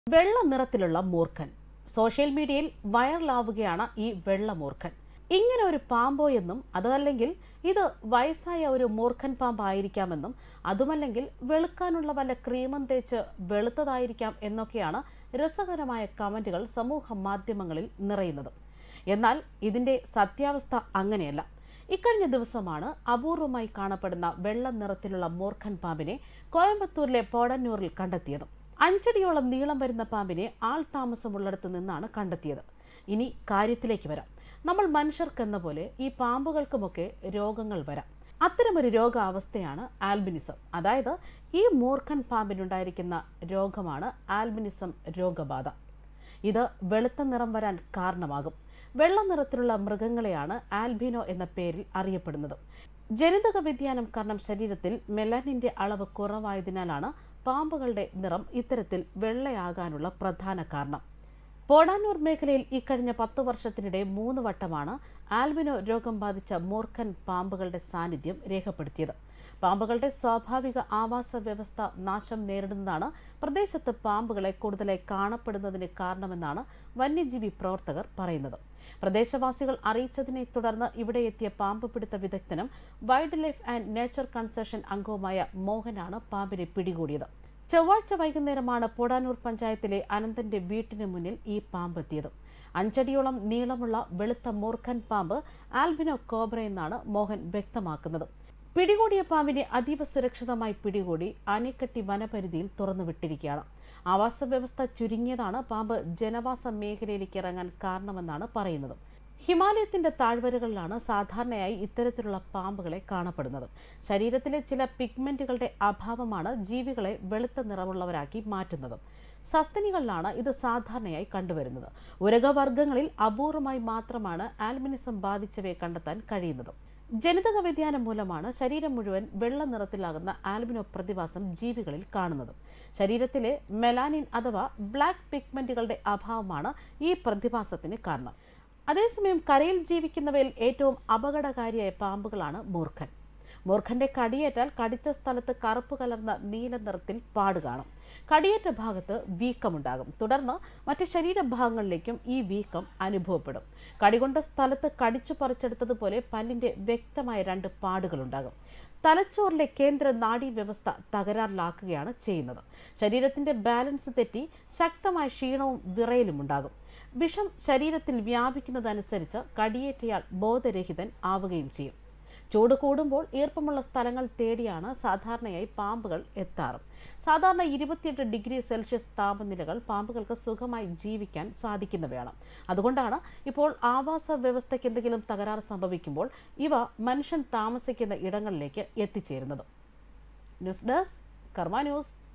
വെള്ള നിറത്തിലുള്ള മൂർഖൻ സോഷ്യൽ മീഡിയയിൽ വൈറലാവുകയാണ് ഈ വെള്ള മൂർഖൻ ഇങ്ങനെ ഒരു പാമ്പോ എന്നും അതല്ലെങ്കിൽ ഇത് വയസ്സായ ഒരു മൂർഖൻ പാമ്പായിരിക്കാമെന്നും അതുമല്ലെങ്കിൽ വെളുക്കാനുള്ള വല്ല ക്രീമും തേച്ച് വെളുത്തതായിരിക്കാം എന്നൊക്കെയാണ് രസകരമായ കമന്റുകൾ സമൂഹ മാധ്യമങ്ങളിൽ നിറയുന്നത് എന്നാൽ ഇതിന്റെ സത്യാവസ്ഥ അങ്ങനെയല്ല ഇക്കഴിഞ്ഞ ദിവസമാണ് അപൂർവമായി കാണപ്പെടുന്ന വെള്ള നിറത്തിലുള്ള മൂർഖൻ പാമ്പിനെ കോയമ്പത്തൂരിലെ പോടന്നൂരിൽ കണ്ടെത്തിയത് അഞ്ചടിയോളം നീളം വരുന്ന പാമ്പിനെ ആൾ താമസമുള്ളിടത്ത് നിന്നാണ് കണ്ടെത്തിയത് ഇനി കാര്യത്തിലേക്ക് വരാം നമ്മൾ മനുഷ്യർക്കെന്ന പോലെ ഈ പാമ്പുകൾക്കുമൊക്കെ രോഗങ്ങൾ വരാം അത്തരമൊരു രോഗാവസ്ഥയാണ് ആൽബിനിസം അതായത് ഈ മൂർഖൻ പാമ്പിനുണ്ടായിരിക്കുന്ന രോഗമാണ് ആൽബിനിസം രോഗബാധ ഇത് വെളുത്ത നിറം വരാൻ കാരണമാകും വെള്ള നിറത്തിലുള്ള മൃഗങ്ങളെയാണ് ആൽബിനോ എന്ന പേരിൽ അറിയപ്പെടുന്നത് ജനിതക വ്യതിയാനം കാരണം ശരീരത്തിൽ മെലാനിന്റെ അളവ് കുറവായതിനാലാണ് പാമ്പുകളുടെ നിറം ഇത്തരത്തിൽ വെള്ളയാകാനുള്ള പ്രധാന കാരണം പോടാനൂർ മേഖലയിൽ ഇക്കഴിഞ്ഞ പത്ത് വർഷത്തിനിടെ മൂന്ന് വട്ടമാണ് ആൽബിനോ രോഗം ബാധിച്ച മൂർഖൻ പാമ്പുകളുടെ സാന്നിധ്യം രേഖപ്പെടുത്തിയത് പാമ്പുകളുടെ സ്വാഭാവിക ആവാസ വ്യവസ്ഥ നാശം നേരിടുന്നതാണ് പ്രദേശത്ത് പാമ്പുകളെ കൂടുതലായി കാണപ്പെടുന്നതിന് കാരണമെന്നാണ് വന്യജീവി പ്രവർത്തകർ പറയുന്നത് പ്രദേശവാസികൾ അറിയിച്ചതിനെ തുടർന്ന് ഇവിടെ എത്തിയ പാമ്പ് പിടുത്ത വിദഗ്ധനും wildlife and nature conservation അംഗവുമായ മോഹനാണ് പാമ്പിനെ പിടികൂടിയത് ചൊവ്വാഴ്ച വൈകുന്നേരമാണ് പോടാനൂർ പഞ്ചായത്തിലെ അനന്തന്റെ വീട്ടിന് മുന്നിൽ ഈ പാമ്പെത്തിയത് അഞ്ചടിയോളം നീളമുള്ള വെളുത്ത മൂർഖൻ പാമ്പ് ആൽബിനോ കോബ്ര എന്നാണ് മോഹൻ വ്യക്തമാക്കുന്നത് പിടികൂടിയ പാമ്പിനെ അതീവ സുരക്ഷിതമായി പിടികൂടി ആനക്കട്ടി വനപരിധിയിൽ തുറന്നുവിട്ടിരിക്കുകയാണ് ആവാസ വ്യവസ്ഥ ചുരുങ്ങിയതാണ് പാമ്പ് ജനവാസ മേഖലയിലേക്ക് ഇറങ്ങാൻ കാരണമെന്നാണ് പറയുന്നത് ഹിമാലയത്തിന്റെ താഴ്വരകളിലാണ് സാധാരണയായി ഇത്തരത്തിലുള്ള പാമ്പുകളെ കാണപ്പെടുന്നത് ശരീരത്തിലെ ചില പിഗ്മെന്റുകളുടെ അഭാവമാണ് ജീവികളെ വെളുത്ത നിറമുള്ളവരാക്കി മാറ്റുന്നത് സസ്തനികളിലാണ് ഇത് സാധാരണയായി കണ്ടുവരുന്നത് ഉരകവർഗ്ഗങ്ങളിൽ അപൂർവമായി മാത്രമാണ് ആൽബിനിസം ബാധിച്ചവയെ കണ്ടെത്താൻ കഴിയുന്നത് ജനിതക വ്യതിയാനം മൂലമാണ് ശരീരം മുഴുവൻ വെള്ള നിറത്തിലാകുന്ന ആൽബിനോ പ്രതിഭാസം ജീവികളിൽ കാണുന്നത് ശരീരത്തിലെ മെലാനിൻ അഥവാ ബ്ലാക്ക് പിഗ്മെന്റുകളുടെ അഭാവമാണ് ഈ പ്രതിഭാസത്തിന് കാരണം അതേസമയം കരയിൽ ജീവിക്കുന്നവയിൽ ഏറ്റവും അപകടകാരിയായ പാമ്പുകളാണ് മൂർഖൻ മൂർഖന്റെ കടിയേറ്റാൽ കടിച്ച സ്ഥലത്ത് കറുപ്പ് കലർന്ന നീല നിറത്തിൽ പാട് കാണും കടിയേറ്റ ഭാഗത്ത് വീക്കമുണ്ടാകും തുടർന്ന് മറ്റ് ശരീരഭാഗങ്ങളിലേക്കും ഈ വീക്കം അനുഭവപ്പെടും കടികൊണ്ട സ്ഥലത്ത് കടിച്ചു പറിച്ചെടുത്തതുപോലെ പല്ലിന്റെ വ്യക്തമായ രണ്ട് പാടുകളുണ്ടാകും തലച്ചോറിലെ കേന്ദ്ര നാഡീ വ്യവസ്ഥ തകരാറിലാക്കുകയാണ് ചെയ്യുന്നത് ശരീരത്തിന്റെ ബാലൻസ് തെറ്റി ശക്തമായ ക്ഷീണവും വിറയലും ഉണ്ടാകും വിഷം ശരീരത്തിൽ വ്യാപിക്കുന്നതനുസരിച്ച് കടിയേറ്റയാൾ ബോധരഹിതൻ ആവുകയും ചെയ്യും ചൂട് കൂടുമ്പോൾ ഈർപ്പമുള്ള സ്ഥലങ്ങൾ തേടിയാണ് സാധാരണയായി പാമ്പുകൾ എത്താറ് സാധാരണ ഇരുപത്തിയെട്ട് ഡിഗ്രി സെൽഷ്യസ് താപനിലകൾ പാമ്പുകൾക്ക് സുഖമായി ജീവിക്കാൻ സാധിക്കുന്നവയാണ് അതുകൊണ്ടാണ് ഇപ്പോൾ ആവാസ വ്യവസ്ഥയ്ക്ക് എന്തെങ്കിലും തകരാറ് സംഭവിക്കുമ്പോൾ ഇവ മനുഷ്യൻ താമസിക്കുന്ന ഇടങ്ങളിലേക്ക് എത്തിച്ചേരുന്നത് ന്യൂസ് ഡെസ്ക് കർമ്മ ന്യൂസ്